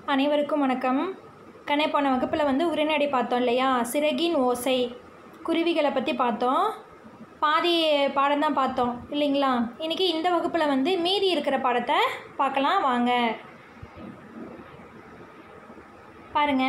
அனைவருக்கும் வணக்கம் கண்ணே போன வகுப்பில் வந்து உரைநடை பார்த்தோம் இல்லையா சிறகின் ஓசை குருவிகளை பற்றி பார்த்தோம் பாதி பாடம் தான் பார்த்தோம் இல்லைங்களா இன்றைக்கி இந்த வகுப்பில் வந்து மீதி இருக்கிற பாடத்தை பார்க்கலாம் வாங்க பாருங்க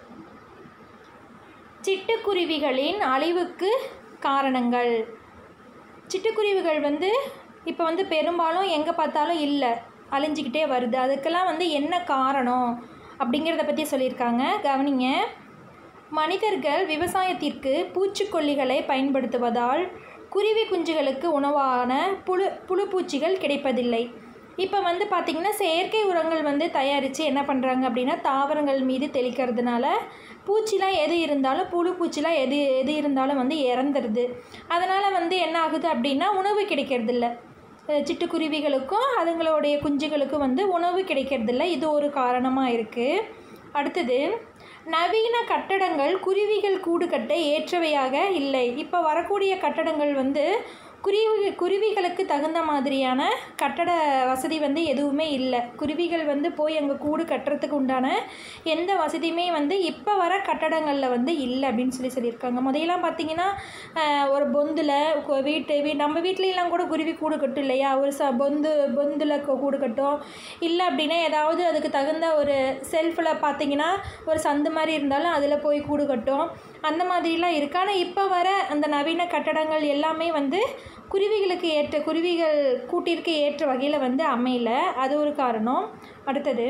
சிட்டுக்குருவிகளின் அழிவுக்கு காரணங்கள் சிட்டுக்குருவிகள் வந்து இப்போ வந்து பெரும்பாலும் எங்கே பார்த்தாலும் இல்லை அழிஞ்சிக்கிட்டே வருது அதுக்கெல்லாம் வந்து என்ன காரணம் அப்படிங்கிறத பற்றி சொல்லியிருக்காங்க கவனிங்க மனிதர்கள் விவசாயத்திற்கு பூச்சிக்கொல்லிகளை பயன்படுத்துவதால் குருவி குஞ்சுகளுக்கு உணவான புழு புழுப்பூச்சிகள் கிடைப்பதில்லை இப்போ வந்து பார்த்திங்கன்னா செயற்கை உரங்கள் வந்து தயாரித்து என்ன பண்ணுறாங்க அப்படின்னா தாவரங்கள் மீது தெளிக்கிறதுனால பூச்சிலாம் எது இருந்தாலும் புழு பூச்சிலாம் எது எது இருந்தாலும் வந்து இறந்துடுது அதனால் வந்து என்ன ஆகுது அப்படின்னா உணவு கிடைக்கிறதில்ல அஹ் சிட்டுக்குருவிகளுக்கும் அதுங்களுடைய குஞ்சுகளுக்கும் வந்து உணவு கிடைக்கிறதில்ல இது ஒரு காரணமாக இருக்குது அடுத்தது நவீன கட்டடங்கள் குருவிகள் கூடு கட்ட ஏற்றவையாக இல்லை இப்போ வரக்கூடிய கட்டடங்கள் வந்து குருவி குருவிகளுக்கு தகுந்த மாதிரியான கட்டட வசதி வந்து எதுவுமே இல்லை குருவிகள் வந்து போய் அங்கே கூடு கட்டுறதுக்கு உண்டான எந்த வசதியுமே வந்து இப்போ வர கட்டடங்களில் வந்து இல்லை அப்படின்னு சொல்லி சொல்லியிருக்காங்க முதையெல்லாம் பார்த்தீங்கன்னா ஆஹ், ஒரு பொந்தில் கு- வீட்டு வீ நம்ம வீட்லலாம் கூட குருவி கூடு கட்டும் இல்லையா ஒரு ச பொந்து பொந்தில் கு- கூடு கட்டும் இல்லை அப்படின்னா ஏதாவது அதுக்கு தகுந்த ஒரு செல்ஃபில் பார்த்தீங்கன்னா ஒரு சந்து மாதிரி இருந்தாலும் அதில் போய் கூடு கட்டும் அந்த மாதிரிலாம் இருக்குது ஆனால் இப்போ வர அந்த நவீன கட்டடங்கள் எல்லாமே வந்து குருவிகளுக்கு ஏற்ற குருவிகள் கூட்டிற்கு ஏற்ற வகையில் வந்து அமையல அது ஒரு காரணம் அடுத்தது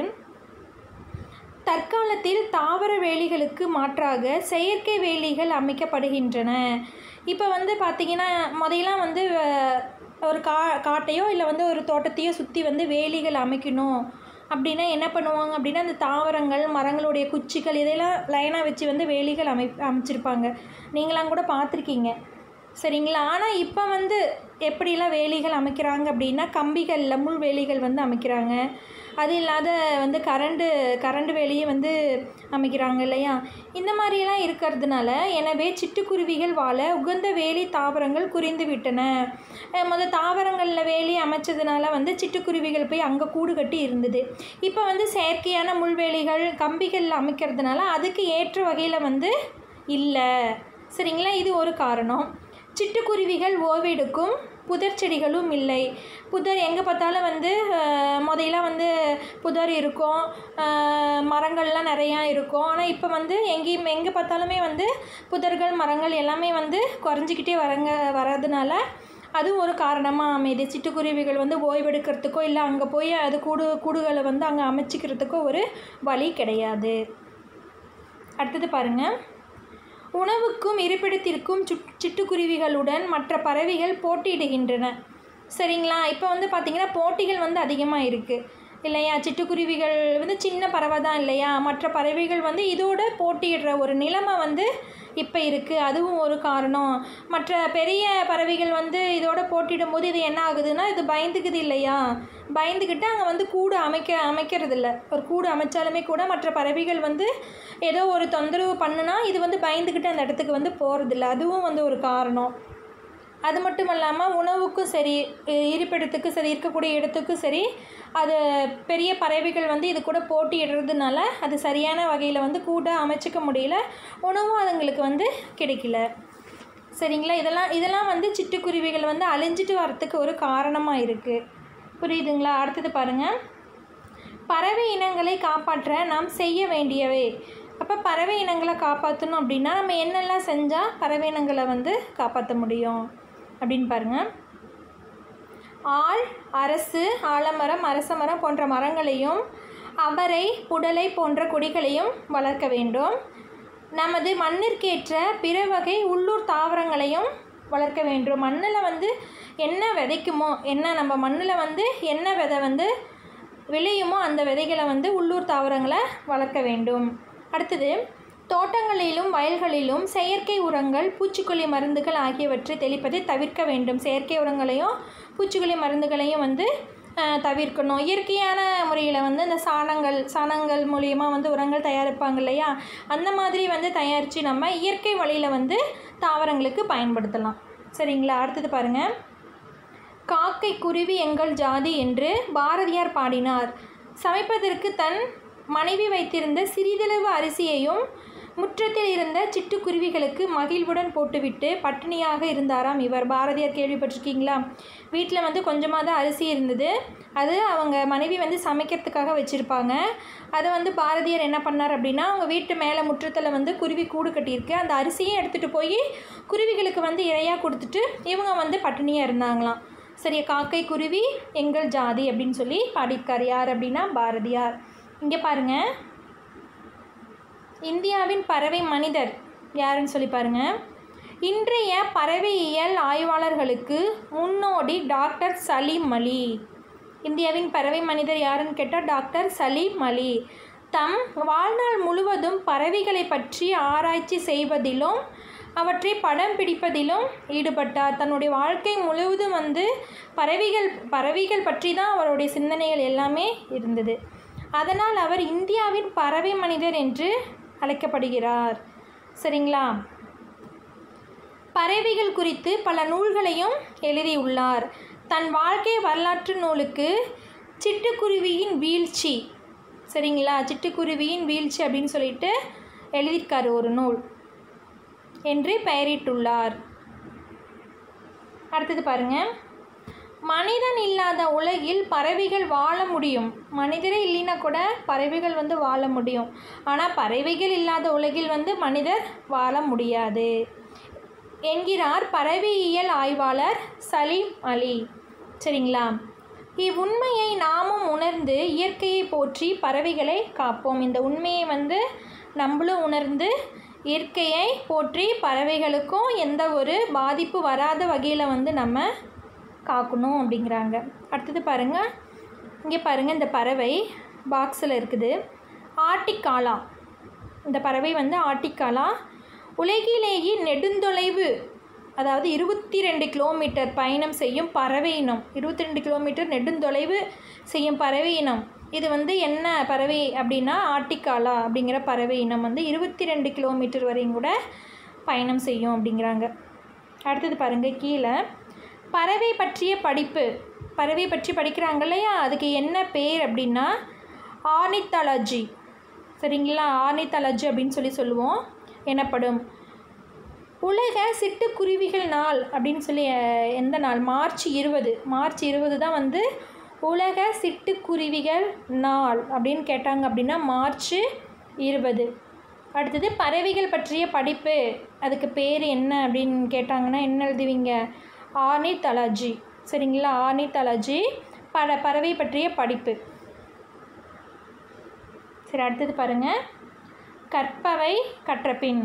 தற்காலத்தில் தாவர வேலிகளுக்கு மாற்றாக செயற்கை வேலிகள் அமைக்கப்படுகின்றன இப்போ வந்து பார்த்திங்கன்னா முதையெல்லாம் வந்து அஹ், ஒரு கா காட்டையோ இல்லை வந்து ஒரு தோட்டத்தையோ சுற்றி வந்து வேலிகள் அமைக்கணும் அப்படின்னா என்ன பண்ணுவாங்க அப்படின்னா அந்த தாவரங்கள் மரங்களுடைய குச்சிகள் இதெல்லாம் லைனாக வச்சு வந்து வேலிகள் அமை அமைச்சிருப்பாங்க நீங்களாம் கூட பார்த்துருக்கீங்க சரிங்களா ஆனால் இப்போ வந்து எப்படிலாம் வேலிகள் அமைக்கிறாங்க அப்படின்னா கம்பிகளில் முள் வேலிகள் வந்து அமைக்கிறாங்க அது இல்லாத வந்து கரண்டு கரண்டு வேலியை வந்து அமைக்கிறாங்க இல்லையா இந்த மாதிரியெல்லாம் இருக்கிறதுனால எனவே சிட்டுக்குருவிகள் வாழ உகந்த வேலி தாவரங்கள் குறைந்து விட்டன அஹ் முத தாவரங்களில் வேலி அமைச்சதுனால வந்து சிட்டுக்குருவிகள் போய் அங்கே கூடு கட்டி இருந்தது இப்போ வந்து செயற்கையான முள்வேலிகள் கம்பிகளில் அமைக்கிறதுனால அதுக்கு ஏற்ற வகையில் வந்து இல்லை சரிங்களா இது ஒரு காரணம் சிட்டுக்குருவிகள் ஓவெடுக்கும் புதர் செடிகளும் இல்லை புதர் எங்கே பார்த்தாலும் வந்து அஹ், முதையெல்லாம் வந்து புதர் இருக்கும் அஹ், மரங்கள்லாம் நிறையா இருக்கும் ஆனால் இப்போ வந்து எங்கேயும் எங்கே பார்த்தாலுமே வந்து புதர்கள் மரங்கள் எல்லாமே வந்து குறைஞ்சிக்கிட்டே வரங்க வரதுனால அது ஒரு காரணமாக அமையுது சிட்டுக்குருவிகள் வந்து ஓய்வெடுக்கிறதுக்கோ இல்லை அங்கே போய் அது கூடு கூடுகளை வந்து அங்கே அமைச்சிக்கிறதுக்கோ ஒரு வழி கிடையாது அடுத்தது பாருங்கள் உணவுக்கும் இருப்பிடத்திற்கும் சுட் சிட்டுக்குருவிகளுடன் மற்ற பறவைகள் போட்டியிடுகின்றன சரிங்களா இப்போ வந்து பார்த்திங்கன்னா போட்டிகள் வந்து அதிகமாக இருக்குது இல்லையா சிட்டுக்குருவிகள் வந்து சின்ன பறவை தான் இல்லையா மற்ற பறவைகள் வந்து இதோட போட்டியிடுற ஒரு நிலைமை வந்து இப்போ இருக்குது அதுவும் ஒரு காரணம் மற்ற பெரிய பறவைகள் வந்து இதோட போட்டியிடும் போது இது என்ன ஆகுதுன்னா இது பயந்துக்குது இல்லையா பயந்துக்கிட்டு அங்கே வந்து கூடு அமைக்க அமைக்கிறது இல்ல ஒரு கூடு அமைச்சாலுமே கூட மற்ற பறவைகள் வந்து ஏதோ ஒரு தொந்தரவு பண்ணுனா இது வந்து பயந்துக்கிட்டு அந்த இடத்துக்கு வந்து போகிறதில்ல அதுவும் வந்து ஒரு காரணம் அது மட்டும் இல்லாமல் உணவுக்கும் சரி இ- இருப்பிடத்துக்கும் சரி இருக்கக்கூடிய இடத்துக்கும் சரி அது பெரிய பறவைகள் வந்து இது கூட போட்டியிடுறதுனால அது சரியான வகையில் வந்து கூட அமைச்சிக்க முடியல உணவும் அதுங்களுக்கு வந்து கிடைக்கல சரிங்களா இதெல்லாம் இதெல்லாம் வந்து சிட்டுக்குருவிகள் வந்து அழிஞ்சிட்டு வரத்துக்கு ஒரு காரணமாக இருக்குது புரியுதுங்களா அடுத்தது பாருங்கள் பறவை இனங்களை காப்பாற்ற நாம் செய்ய வேண்டியவை அப்போ பறவை இனங்களை காப்பாற்றணும் அப்படின்னா நம்ம என்னெல்லாம் செஞ்சால் பறவை இனங்களை வந்து காப்பாற்ற முடியும் அப்படின்னு பாருங்கள் ஆள் அரசு ஆலமரம் அரச மரம் போன்ற மரங்களையும் அவரை புடலை போன்ற கொடிகளையும் வளர்க்க வேண்டும் நமது மண்ணிற்கேற்ற பிற வகை உள்ளூர் தாவரங்களையும் வளர்க்க வேண்டும் மண்ணில் வந்து என்ன விதைக்குமோ என்ன நம்ம மண்ணில் வந்து என்ன விதை வந்து விளையுமோ அந்த விதைகளை வந்து உள்ளூர் தாவரங்களை வளர்க்க வேண்டும் அடுத்தது தோட்டங்களிலும் வயல்களிலும் செயற்கை உரங்கள் பூச்சிக்கொல்லி மருந்துகள் ஆகியவற்றை தெளிப்பதை தவிர்க்க வேண்டும் செயற்கை உரங்களையும் பூச்சிக்கொல்லி மருந்துகளையும் வந்து அஹ், தவிர்க்கணும் இயற்கையான முறையில் வந்து இந்த சாணங்கள் சாணங்கள் மூலியமாக வந்து உரங்கள் தயாரிப்பாங்க இல்லையா அந்த மாதிரி வந்து தயாரித்து நம்ம இயற்கை வழியில் வந்து தாவரங்களுக்கு பயன்படுத்தலாம் சரிங்களா அடுத்தது பாருங்கள் காக்கை குருவி எங்கள் ஜாதி என்று பாரதியார் பாடினார் சமைப்பதற்கு தன் மனைவி வைத்திருந்த சிறிதளவு அரிசியையும் முற்றத்தில் இருந்த சிட்டுக்குருவிகளுக்கு மகிழ்வுடன் போட்டுவிட்டு பட்டினியாக இருந்தாராம் இவர் பாரதியார் கேள்விப்பட்டிருக்கீங்களா வீட்டில் வந்து கொஞ்சமாக தான் அரிசி இருந்தது அது அவங்க மனைவி வந்து சமைக்கிறதுக்காக வச்சுருப்பாங்க அதை வந்து பாரதியார் என்ன பண்ணார் அப்படின்னா அவங்க வீட்டு மேலே முற்றத்தில் வந்து குருவி கூடு கட்டியிருக்கு அந்த அரிசியும் எடுத்துகிட்டு போய் குருவிகளுக்கு வந்து இரையாக கொடுத்துட்டு இவங்க வந்து பட்டினியாக இருந்தாங்களாம் சரி காக்கை குருவி எங்கள் ஜாதி அப்படின்னு சொல்லி பாடியிருக்கார் யார் அப்படின்னா பாரதியார் இங்கே பாருங்கள் இந்தியாவின் பறவை மனிதர் யாருன்னு சொல்லி பாருங்க இன்றைய பறவையியல் ஆய்வாளர்களுக்கு முன்னோடி டாக்டர் சலீம் அலி இந்தியாவின் பறவை மனிதர் யாருன்னு கேட்டால் டாக்டர் சலீம் அலி தம் வாழ்நாள் முழுவதும் பறவைகளை பற்றி ஆராய்ச்சி செய்வதிலும் அவற்றை படம் பிடிப்பதிலும் ஈடுபட்டார் தன்னுடைய வாழ்க்கை முழுவதும் வந்து பறவைகள் பறவைகள் பற்றி தான் அவருடைய சிந்தனைகள் எல்லாமே இருந்தது அதனால் அவர் இந்தியாவின் பறவை மனிதர் என்று அழைக்கப்படுகிறார் சரிங்களா பறவைகள் குறித்து பல நூல்களையும் எழுதியுள்ளார் தன் வாழ்க்கை வரலாற்று நூலுக்கு சிட்டுக்குருவியின் வீழ்ச்சி சரிங்களா சிட்டுக்குருவியின் வீழ்ச்சி அப்படின்னு சொல்லிட்டு எழுதியிருக்காரு ஒரு நூல் என்று பெயரிட்டுள்ளார் அடுத்தது பாருங்க மனிதன் இல்லாத உலகில் பறவைகள் வாழ முடியும் மனிதரே இல்லைன்னா கூட பறவைகள் வந்து வாழ முடியும் ஆனால் பறவைகள் இல்லாத உலகில் வந்து மனிதர் வாழ முடியாது என்கிறார் பறவையியல் ஆய்வாளர் சலீம் அலி சரிங்களா இவ்வுண்மையை நாமும் உணர்ந்து இயற்கையை போற்றி பறவைகளை காப்போம் இந்த உண்மையை வந்து நம்மளும் உணர்ந்து இயற்கையை போற்றி பறவைகளுக்கும் எந்த ஒரு பாதிப்பு வராத வகையில் வந்து நம்ம காக்கணும் அப்படிங்கிறாங்க அடுத்தது பாருங்கள் இங்கே பாருங்கள் இந்த பறவை பாக்ஸில் இருக்குது ஆட்டிக்காலா இந்த பறவை வந்து ஆட்டிக்காலா உலகிலேயே நெடுந்தொலைவு அதாவது இருபத்தி ரெண்டு கிலோமீட்டர் பயணம் செய்யும் பறவை இனம் இருபத்தி ரெண்டு கிலோமீட்டர் நெடுந்தொலைவு செய்யும் பறவை இனம் இது வந்து என்ன பறவை அப்படின்னா ஆட்டிக்காலா அப்படிங்கிற பறவை இனம் வந்து இருபத்தி ரெண்டு கிலோமீட்டர் வரையும் கூட பயணம் செய்யும் அப்படிங்கிறாங்க அடுத்தது பாருங்கள் கீழே பறவை பற்றிய படிப்பு பறவை பற்றி படிக்கிறாங்க இல்லையா அதுக்கு என்ன பேர் அப்படின்னா ஆர்னித்தாலஜி சரிங்களா ஆர்னித்தாலஜி அப்படின்னு சொல்லி சொல்லுவோம் எனப்படும் உலக சிட்டுக்குருவிகள் நாள் அப்படின்னு சொல்லி அஹ், எந்த நாள் மார்ச் இருபது மார்ச் இருபது தான் வந்து உலக சிட்டுக்குருவிகள் நாள் அப்படின்னு கேட்டாங்க அப்படின்னா மார்ச் இருபது அடுத்தது பறவைகள் பற்றிய படிப்பு அதுக்கு பேர் என்ன அப்படின்னு கேட்டாங்கன்னா என்ன எழுதுவீங்க ஆர்னித்தாலஜி சரிங்களா ஆர்னித்தாலஜி பல பறவை பற்றிய படிப்பு சரி அடுத்தது பாருங்கள் கற்பவை கற்றபின்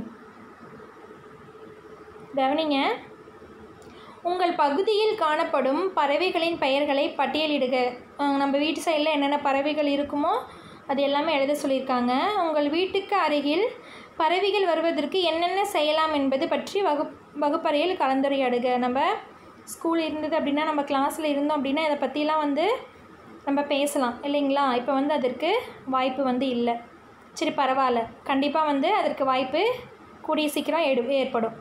கவனிங்க உங்கள் பகுதியில் காணப்படும் பறவைகளின் பெயர்களை பட்டியலிடுக அஹ் நம்ம வீட்டு சைடில் என்னென்ன பறவைகள் இருக்குமோ அது எல்லாமே எழுத சொல்லியிருக்காங்க உங்கள் வீட்டுக்கு அருகில் பறவைகள் வருவதற்கு என்னென்ன செய்யலாம் என்பது பற்றி வகு வகுப்பறையில் கலந்துரையாடுக நம்ம ஸ்கூல் இருந்தது அப்படின்னா நம்ம கிளாஸில் இருந்தோம் அப்படின்னா இதை பற்றிலாம் வந்து நம்ம பேசலாம் இல்லைங்களா இப்போ வந்து அதற்கு வாய்ப்பு வந்து இல்லை சரி பரவாயில்ல கண்டிப்பாக வந்து அதற்கு வாய்ப்பு கூடிய சீக்கிரம் எடு ஏற்படும்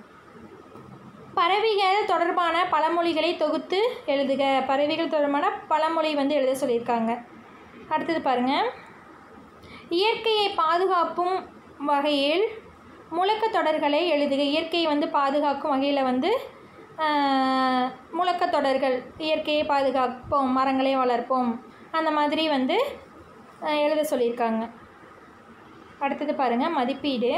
பறவைகள் தொடர்பான பழமொழிகளை தொகுத்து எழுதுக பறவைகள் தொடர்பான பழமொழி வந்து எழுத சொல்லியிருக்காங்க அடுத்தது பாருங்கள் இயற்கையை பாதுகாப்பும் வகையில் முழக்கத் தொடர்களை எழுதுக இயற்கையை வந்து பாதுகாக்கும் வகையில் வந்து ஆஹ், முழக்கத் தொடர்கள் இயற்கையை பாதுகாப்போம் மரங்களை வளர்ப்போம் அந்த மாதிரி வந்து ஆஹ், எழுத சொல்லியிருக்காங்க அடுத்தது பாருங்கள் மதிப்பீடு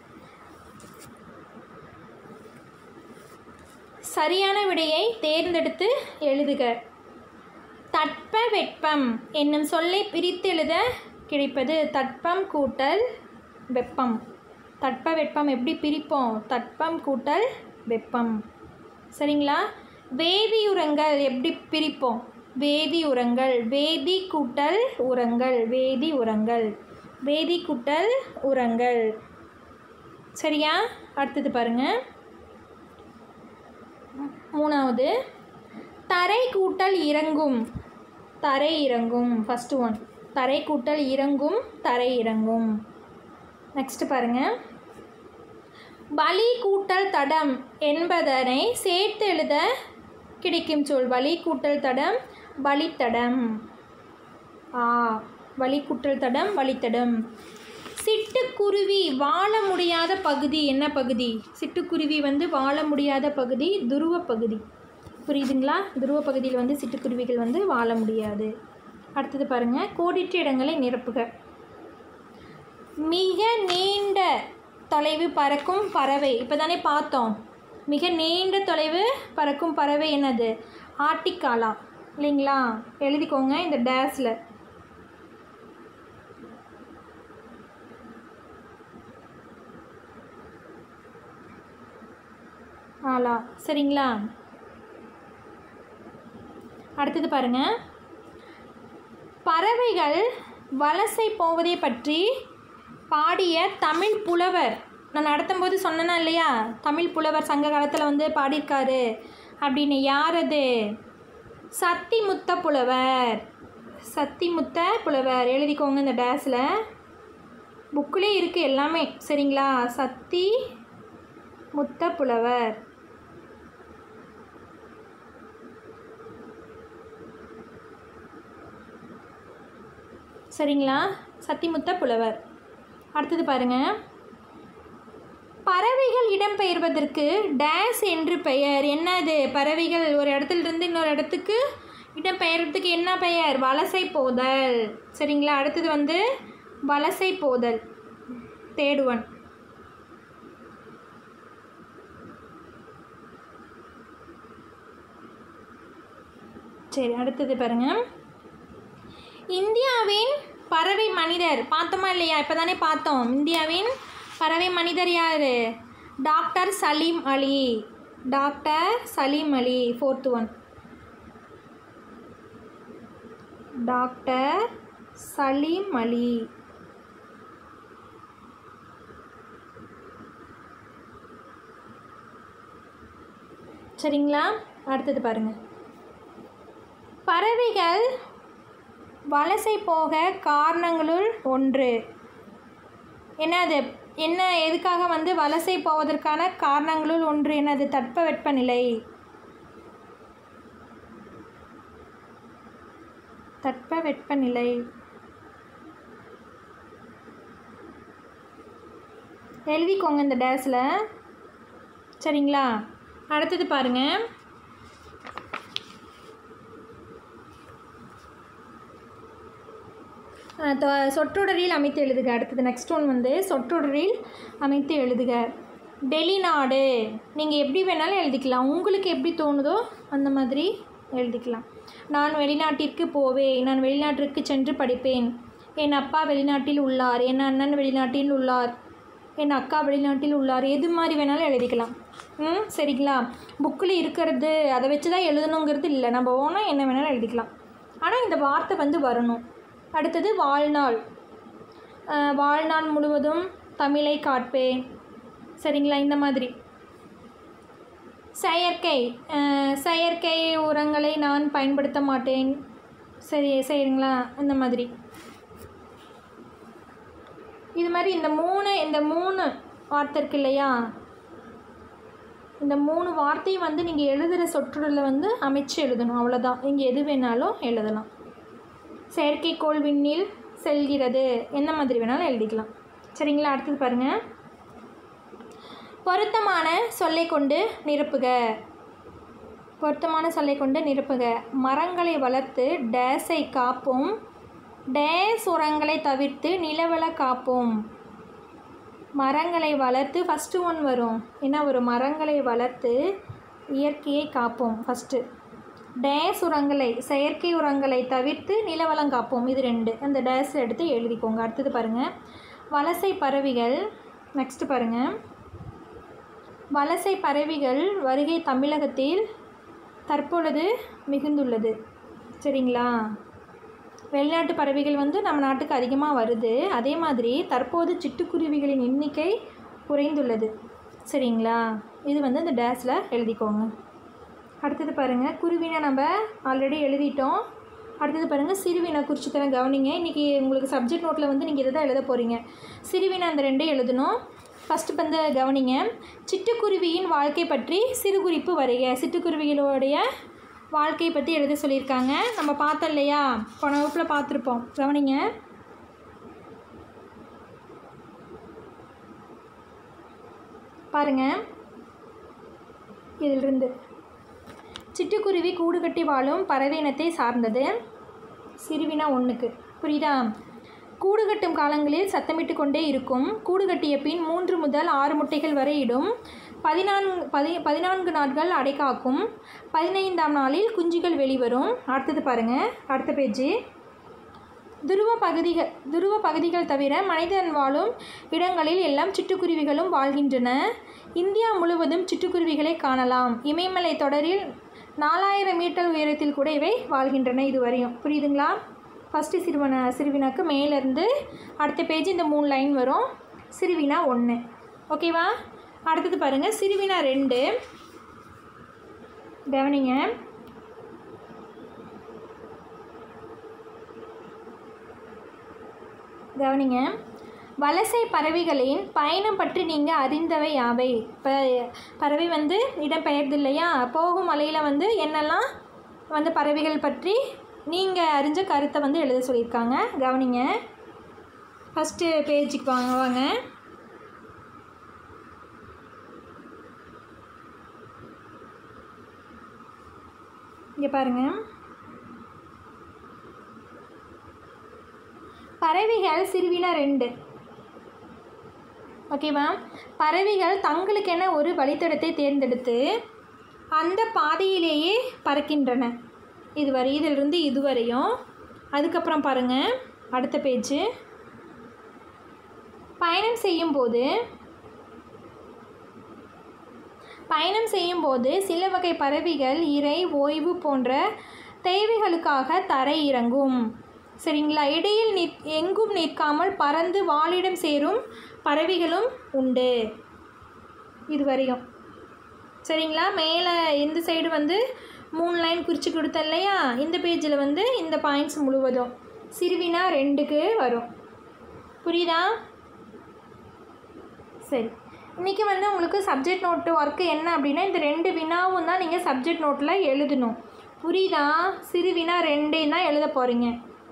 சரியான விடையை தேர்ந்தெடுத்து எழுதுக தட்ப வெப்பம் என்னும் சொல்லை பிரித்து எழுத கிடைப்பது தட்பம் கூட்டல் வெப்பம் தட்ப வெப்பம் எப்படி பிரிப்போம் தட்பம் கூட்டல் வெப்பம் சரிங்களா வேதியுரங்கள் எப்படி பிரிப்போம் வேதி உரங்கள் வேதி கூட்டல் உரங்கள் வேதி உரங்கள் வேதி கூட்டல் உரங்கள் சரியா அடுத்தது பாருங்கள் மூணாவது தரை கூட்டல் இறங்கும் தரை இறங்கும் ஃபஸ்ட்டு ஒன் தரை கூட்டல் இறங்கும் தரை இறங்கும் நெக்ஸ்ட் பாருங்கள் பலி கூட்டல் தடம் என்பதனை சேர்த்து எழுத கிடைக்கும் சொல் பலி கூட்டல் தடம் பலித்தடம் ஆ வழிக்குற்றல் தடம் வழித்தடம் சிட்டுக்குருவி வாழ முடியாத பகுதி என்ன பகுதி சிட்டுக்குருவி வந்து வாழ முடியாத பகுதி துருவ பகுதி புரியுதுங்களா துருவ பகுதியில் வந்து சிட்டுக்குருவிகள் வந்து வாழ முடியாது அடுத்தது பாருங்கள் கோடிட்ட இடங்களை நிரப்புக மிக நீண்ட தொலைவு பறக்கும் பறவை இப்போ தானே பார்த்தோம் மிக நீண்ட தொலைவு பறக்கும் பறவை என்னது ஆட்டிக்காலா இல்லைங்களா எழுதிக்கோங்க இந்த டேஸில் ஆலா சரிங்களா அடுத்தது பாருங்க பறவைகள் வலசை போவதை பற்றி பாடிய தமிழ் புலவர் நான் நடத்தும்போது சொன்னேனா இல்லையா தமிழ் புலவர் சங்க காலத்தில் வந்து பாடியிருக்காரு அப்படின்னு யார் அது சத்திமுத்த புலவர் சத்திமுத்த புலவர் எழுதிக்கோங்க இந்த டேஸில் புக்கிலே இருக்குது எல்லாமே சரிங்களா சத்தி முத்த புலவர் சரிங்களா சத்திமுத்த புலவர் அடுத்தது பாருங்க பறவைகள் இடம்பெயர்வதற்கு டேஸ் என்று பெயர் என்னது பறவைகள் ஒரு இடத்துல இருந்து இன்னொரு இடத்துக்கு இடம்பெயர்வதற்கு என்ன பெயர் வலசை போதல் சரிங்களா அடுத்தது வந்து வலசை போதல் தேடுவன் சரி அடுத்தது பாருங்க இந்தியாவின் பறவை மனிதர் பார்த்தோமா இல்லையா இப்போ தானே பார்த்தோம் இந்தியாவின் பறவை மனிதர் யார் doctor Salim Ali doctor Salim Ali fourth one doctor Salim Ali சரிங்களா அடுத்தது பாருங்கள் பறவைகள் வலசை போக காரணங்களுள் ஒன்று என்னது என்ன எதுக்காக வந்து வலசை போவதற்கான காரணங்களுள் ஒன்று என்னது தட்பவெப்பநிலை தட்பவெப்பநிலை எழுதிக்கோங்க இந்த டேஸில் சரிங்களா அடுத்தது பாருங்கள் அஹ் தொ- சொற்றொடரில் அமைத்து எழுதுக அடுத்தது நெக்ஸ்ட் ஒன் வந்து சொற்றொடரில் அமைத்து எழுதுக வெளிநாடு நீங்கள் எப்படி வேணாலும் எழுதிக்கலாம் உங்களுக்கு எப்படி தோணுதோ அந்த மாதிரி எழுதிக்கலாம் நான் வெளிநாட்டிற்கு போவேன் நான் வெளிநாட்டிற்கு சென்று படிப்பேன் என் அப்பா வெளிநாட்டில் உள்ளார் என் அண்ணன் வெளிநாட்டில் உள்ளார் என் அக்கா வெளிநாட்டில் உள்ளார் எது மாதிரி வேணாலும் எழுதிக்கலாம் ம் சரிங்களா புக்கில் இருக்கிறது அதை வச்சு தான் எழுதணுங்கிறது இல்லை நம்ம ஓனாக என்ன வேணாலும் எழுதிக்கலாம் ஆனால் இந்த வார்த்தை வந்து வரணும் அடுத்தது வாழ்நாள் அஹ், வாழ்நாள் முழுவதும் தமிழை காட்பேன் சரிங்களா இந்த மாதிரி செயற்கை அஹ், செயற்கை உரங்களை நான் பயன்படுத்த மாட்டேன் சரி சரிங்களா இந்த மாதிரி இது மாதிரி இந்த மூணு இந்த மூணு வார்த்தை இருக்கு இல்லையா இந்த மூணு வார்த்தையும் வந்து நீங்கள் எழுதுகிற சொற்றொடரில் வந்து அமைச்சு எழுதணும் அவ்வளோதான் நீங்கள் எது வேணாலும் எழுதலாம் செயற்கைக்கோள் விண்ணில் செல்கிறது என்ன மாதிரி வேணாலும் எழுதிக்கலாம் சரிங்களா அடுத்தது பாருங்கள் பொருத்தமான சொல்லை கொண்டு நிரப்புக பொருத்தமான சொல்லை கொண்டு நிரப்புக மரங்களை வளர்த்து டேஸை காப்போம் டேஸ் உரங்களை தவிர்த்து நிலவள காப்போம் மரங்களை வளர்த்து ஃபஸ்ட்டு ஒன் வரும் என்ன வரும் மரங்களை வளர்த்து இயற்கையை காப்போம் ஃபஸ்ட்டு டேஸ் உரங்களை செயற்கை உரங்களை தவிர்த்து நிலவளம் காப்போம் இது ரெண்டு அந்த டேஸ் எடுத்து எழுதிக்கோங்க அடுத்தது பாருங்கள் வலசை பறவைகள் நெக்ஸ்ட்டு பாருங்கள் வலசை பறவைகள் வருகை தமிழகத்தில் தற்பொழுது மிகுந்துள்ளது சரிங்களா வெளிநாட்டு பறவைகள் வந்து நம்ம நாட்டுக்கு அதிகமாக வருது அதே மாதிரி தற்போது சிட்டுக்குருவிகளின் எண்ணிக்கை குறைந்துள்ளது சரிங்களா இது வந்து இந்த டேஸில் எழுதிக்கோங்க அடுத்தது பாருங்கள் குருவினை நம்ம ஆல்ரெடி எழுதிட்டோம் அடுத்தது பாருங்கள் சிறுவினை குறித்து தரேன் கவனிங்க இன்றைக்கி உங்களுக்கு சப்ஜெக்ட் நோட்டில் வந்து நீங்கள் இதை தான் எழுத போகிறீங்க சிறுவினை அந்த ரெண்டையும் எழுதணும் ஃபஸ்ட்டு வந்து கவனிங்க சிட்டுக்குருவியின் வாழ்க்கை பற்றி சிறுகுறிப்பு வரைக சிட்டுக்குருவிகளுடைய வாழ்க்கையை பற்றி எழுத சொல்லியிருக்காங்க நம்ம பார்த்தோம் இல்லையா போன வகுப்பில் பார்த்துருப்போம் கவனிங்க பாருங்க இதிலிருந்து சிட்டுக்குருவி கூடு கட்டி வாழும் பறவை இனத்தை சார்ந்தது சிறுவினா ஒன்றுக்கு புரியுதா கூடு கட்டும் காலங்களில் சத்தமிட்டு கொண்டே இருக்கும் கூடு கட்டிய பின் மூன்று முதல் ஆறு முட்டைகள் வரை இடும் பதினான்கு பதி பதினான்கு நாட்கள் அடைக்காக்கும் பதினைந்தாம் நாளில் குஞ்சுகள் வெளிவரும் அடுத்தது பாருங்கள் அடுத்த பேஜ் துருவ பகுதிகள் துருவ பகுதிகள் தவிர மனிதன் வாழும் இடங்களில் எல்லாம் சிட்டுக்குருவிகளும் வாழ்கின்றன இந்தியா முழுவதும் சிட்டுக்குருவிகளை காணலாம் இமயமலை தொடரில் நாலாயிரம் மீட்டர் உயரத்தில் கூட இவை வாழ்கின்றன இதுவரையும் புரியுதுங்களா ஃபஸ்ட்டு சிறுவன சிறுவினாக்கு மேலேருந்து அடுத்த பேஜ் இந்த மூணு லைன் வரும் சிறுவினா ஒன்று ஓகேவா அடுத்தது பாருங்கள் சிறுவினா ரெண்டு கவனிங்க கவனிங்க வலசை பறவைகளின் பயணம் பற்றி நீங்கள் அறிந்தவை யாவை இப்போ பறவை வந்து இடம்பெயர்து இல்லையா போகும் வழியில் வந்து என்னெல்லாம் வந்து பறவைகள் பற்றி நீங்கள் அறிஞ்ச கருத்தை வந்து எழுத சொல்லியிருக்காங்க கவனிங்க ஃபஸ்ட்டு பேஜுக்கு வாங்க வாங்க இங்கே பாருங்கள் பறவைகள் சிறுவினா ரெண்டு ஓகேவா பறவைகள் தங்களுக்கென ஒரு வழித்தடத்தை தேர்ந்தெடுத்து அந்த பாதையிலேயே பறக்கின்றன இதுவரை இதிலிருந்து இதுவரையும் அதுக்கப்புறம் பாருங்கள் அடுத்த பேஜ் பயணம் செய்யும்போது பயணம் செய்யும்போது சில வகை பறவைகள் இறை ஓய்வு போன்ற தேவைகளுக்காக தரை இறங்கும் சரிங்களா இடையில் நிற் எங்கும் நிற்காமல் பறந்து வாழிடம் சேரும் பறவைகளும் உண்டு இதுவரையும் சரிங்களா மேலே இந்த சைடு வந்து மூணு லைன் குறித்து கொடுத்தேன் இல்லையா இந்த பேஜில் வந்து இந்த பாயிண்ட்ஸ் முழுவதும் சிறுவினா ரெண்டுக்கு வரும் புரியுதா சரி இன்றைக்கி வந்து உங்களுக்கு சப்ஜெக்ட் நோட்டு ஒர்க்கு என்ன அப்படின்னா இந்த ரெண்டு வினாவும் தான் நீங்கள் சப்ஜெக்ட் நோட்டில் எழுதணும் புரியுதா சிறுவினா ரெண்டையும் தான் எழுத போகிறீங்க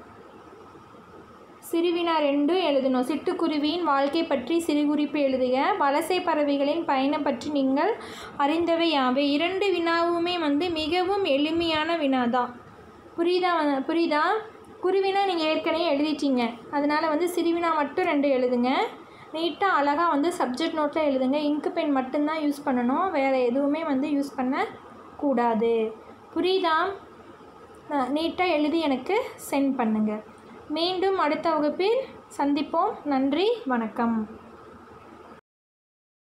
சிறுவினா ரெண்டும் எழுதணும் சிட்டுக்குருவியின் வாழ்க்கை பற்றி சிறுகுறிப்பு எழுதுக வலசை பறவைகளின் பயணம் பற்றி நீங்கள் அறிந்தவை யாவை இரண்டு வினாவுமே வந்து மிகவும் எளிமையான வினா தான் புரியுதா வ- புரியுதா குருவினா நீங்கள் ஏற்கனவே எழுதிட்டீங்க அதனால் வந்து சிறுவினா மட்டும் ரெண்டு எழுதுங்க நீட்டாக அழகாக வந்து சப்ஜெக்ட் நோட்டில் எழுதுங்க இங்கு பென் மட்டும்தான் யூஸ் பண்ணணும் வேறு எதுவுமே வந்து யூஸ் பண்ண கூடாது புரியுதா நீட்டாக எழுதி எனக்கு சென்ட் பண்ணுங்கள் மீண்டும் அடுத்த வகுப்பில் சந்திப்போம் நன்றி வணக்கம்